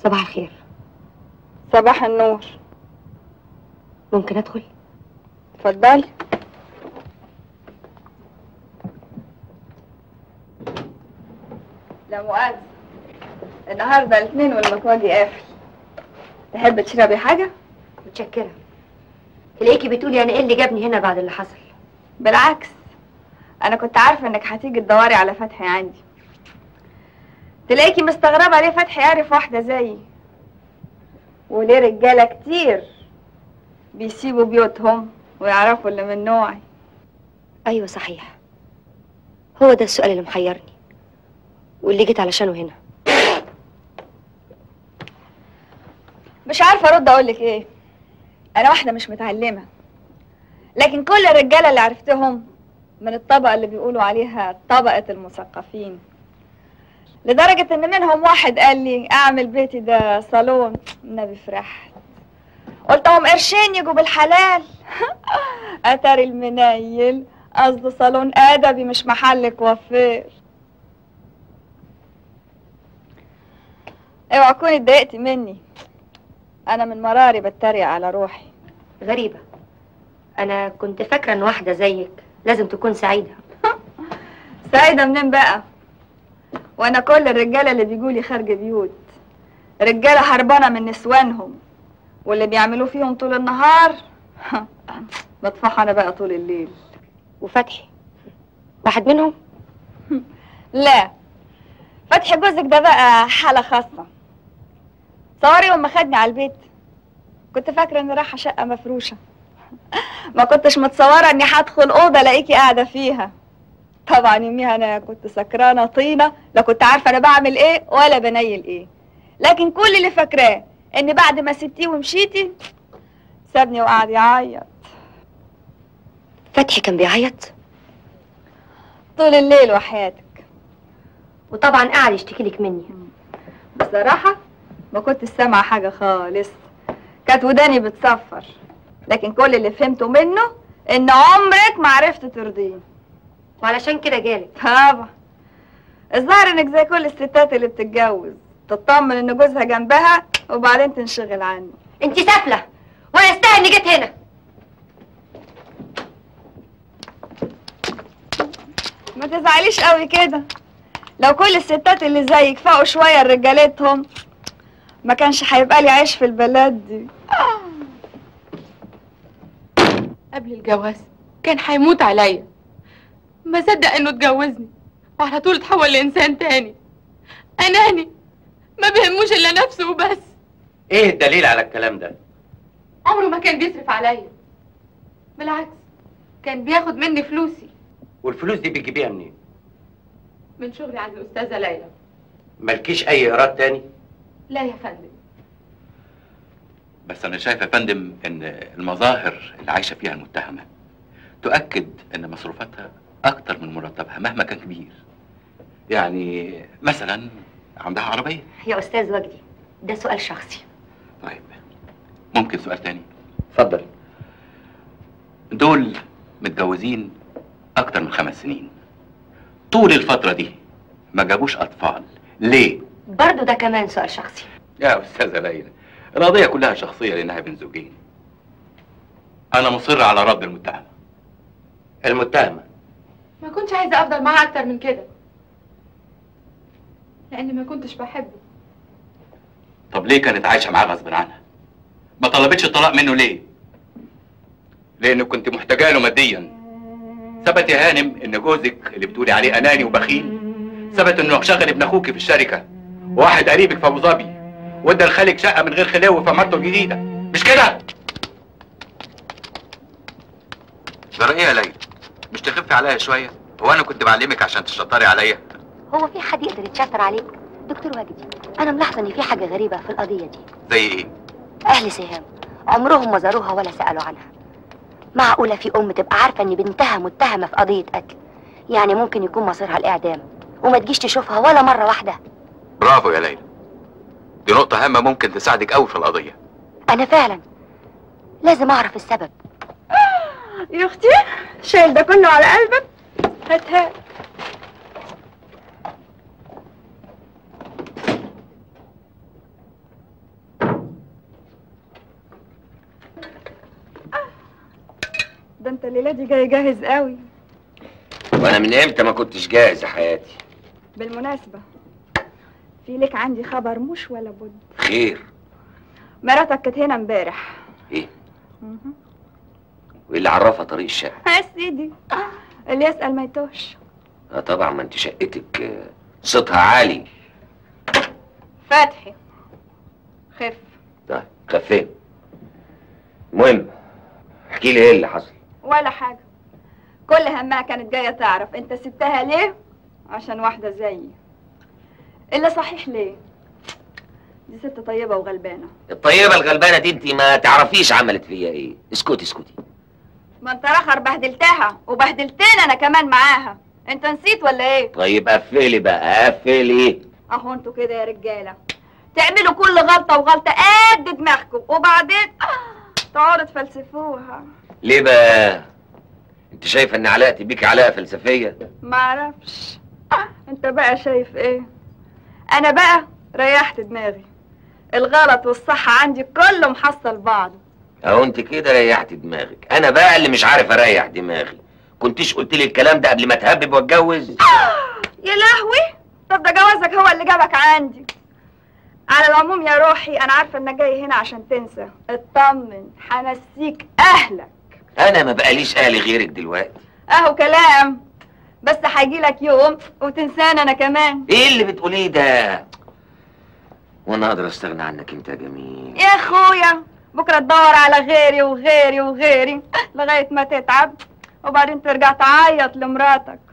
صباح الخير صباح النور ممكن ادخل اتفضلي لا مؤاخذة النهارده الاثنين والمكواجي قافل تحب تشربي حاجة؟ متشكره تلاقيكي بتقولي انا ايه اللي جابني هنا بعد اللي حصل بالعكس انا كنت عارفة انك هتيجي تدوري على فتحي عندي تلاقيكي مستغربة ليه فتحي عارف واحدة زيي وليه رجالة كتير بيسيبوا بيوتهم ويعرفوا اللي من نوعي ايوه صحيح هو ده السؤال اللي محيرني واللي جيت علشانه هنا مش عارفه ارد اقول لك ايه انا واحده مش متعلمه لكن كل الرجاله اللي عرفتهم من الطبقه اللي بيقولوا عليها طبقه المثقفين لدرجه ان منهم واحد قال لي اعمل بيتي ده صالون النبي فرحت قلت هم قرشين يجوا بالحلال اتاري المنيل قصده صالون ادبي مش محل كوافير اوعى تكوني اتضايقتي مني انا من مراري بتريق على روحي غريبه انا كنت فاكره ان واحده زيك لازم تكون سعيده سعيدة منين بقى وانا كل الرجالة اللي بيجولي خارج بيوت رجالة هربانة من نسوانهم واللي بيعملوه فيهم طول النهار بطفح انا بقى طول الليل وفتحي واحد منهم لا فتحي جوزك ده بقى حالة خاصة صوري يوم ما خدني على البيت كنت فاكرة اني رايحة شقة مفروشة ما كنتش متصورة اني هدخل أوضة الاقيكي قاعدة فيها طبعا يوميها انا كنت سكرانة طينة لا كنت عارفة انا بعمل ايه ولا بنيل ايه لكن كل اللي فاكراه ان بعد ما سبتيه ومشيتي سابني وقعد يعيط فتحي كان بيعيط طول الليل وحياتك وطبعا قعد يشتكي لك مني بصراحة ما كنت سامعة حاجة خالص كانت وداني بتصفر لكن كل اللي فهمته منه ان عمرك ما عرفت ترضيه وعلشان كده جالك طبعا الظاهر انك زي كل الستات اللي بتتجوز تطمن ان جوزها جنبها وبعدين تنشغل عنه انت سافله وانا استاهل اني جيت هنا ما تزعليش قوي كده لو كل الستات اللي زيك فاقوا شوية لرجالتهم ما كانش هيبقى لي عيش في البلد دي قبل الجواز كان هيموت عليا ما صدق انه اتجوزني وعلى طول اتحول لانسان تاني اناني ما بيهموش الا نفسه وبس ايه الدليل على الكلام ده عمره ما كان بيصرف عليا بالعكس كان بياخد مني فلوسي والفلوس دي بتجيبيها منين من شغلي عند الاستاذه ليلى مالكيش اي ايراد تاني لا يا فندم بس انا شايف يا فندم ان المظاهر اللي عايشه فيها المتهمه تؤكد ان مصروفاتها اكتر من مرتبها مهما كان كبير يعني مثلا عندها عربيه يا استاذ وجدي ده سؤال شخصي طيب ممكن سؤال تاني اتفضل دول متجوزين اكتر من خمس سنين طول الفتره دي ما جابوش اطفال ليه برضو ده كمان سؤال شخصي يا استاذه ليلى القضيه كلها شخصيه لانها بين زوجين انا مصر على رد المتهمه المتهمه ما كنتش عايزه افضل معاه اكتر من كده لاني ما كنتش بحبه طب ليه كانت عايشه معاه غصب عنها ما طلبتش الطلاق منه ليه لانه كنت محتاجه له ماديا ثبت يا هانم ان جوزك اللي بتقولي عليه اناني وبخيل ثبت انه شغل ابن اخوك في الشركه وواحد قريبك في ابو ظبي وادى لخالك شقه من غير خلاوه في عمارته الجديده مش كده جرى ايه يا ليلى؟ مش تخفي عليا شويه؟ هو انا كنت بعلمك عشان تشطري عليا؟ هو في حد يقدر يتشطر عليك دكتور وجدي انا ملاحظه ان في حاجه غريبه في القضيه دي زي ايه؟ اهل سهام عمرهم ما زاروها ولا سالوا عنها معقوله في ام تبقى عارفه ان بنتها متهمه في قضيه قتل يعني ممكن يكون مصيرها الاعدام وما تجيش تشوفها ولا مره واحده برافو يا ليلى دي نقطة هامة ممكن تساعدك قوي في القضية انا فعلا لازم اعرف السبب يا اختي شايل ده كله على قلبك هاتها جاي جاهز قوي وانا من امتى ما كنتش جاهز يا حياتي بالمناسبة في لك عندي خبر مش ولا بد خير مراتك كانت هنا امبارح ايه مهم. وايه اللي عرفها طريق الشقه يا سيدي اللي يسأل ما يتوهش اه طبعا ما انت شقتك آه، صوتها عالي فتحي خف طيب خفيت المهم احكي لي ايه اللي حصل ولا حاجة كل همها كانت جاية تعرف انت سبتها ليه عشان واحدة زيي إلا صحيح ليه دي ست طيبة وغلبانة الطيبه الغلبانه دي انت ما تعرفيش عملت فيا ايه اسكتي اسكتي ما انت رخر بهدلتها وبهدلتني انا كمان معاها انت نسيت ولا ايه طيب قفلي بقى قفلي اهو انتوا كده يا رجالة تعملوا كل غلطة وغلطة قد دماغكم وبعدين تقعدوا تفلسفوها ليه بقى انت شايفه ان علاقتي بيكي علاقه فلسفيه معرفش انت بقى شايف ايه انا بقى ريحت دماغي الغلط والصح عندي كله محصل بعضه اهو انت كده ريحت دماغك انا بقى اللي مش عارف اريح دماغي كنتيش قلت لي الكلام ده قبل ما تهبب واتجوز يا لهوي طب ده جوازك هو اللي جابك عندي على العموم يا روحي انا عارفه انك جاي هنا عشان تنسى اطمن هنسيك اهلك انا ما بقاليش اهلي غيرك دلوقتي اهو كلام بس هيجيلك يوم وتنساني انا كمان ايه اللي بتقوليه ده وانا اقدر استغنى عنك انت يا جميل يا اخويا بكره تدور على غيري وغيري وغيري لغايه ما تتعب وبعدين ترجع تعيط لمراتك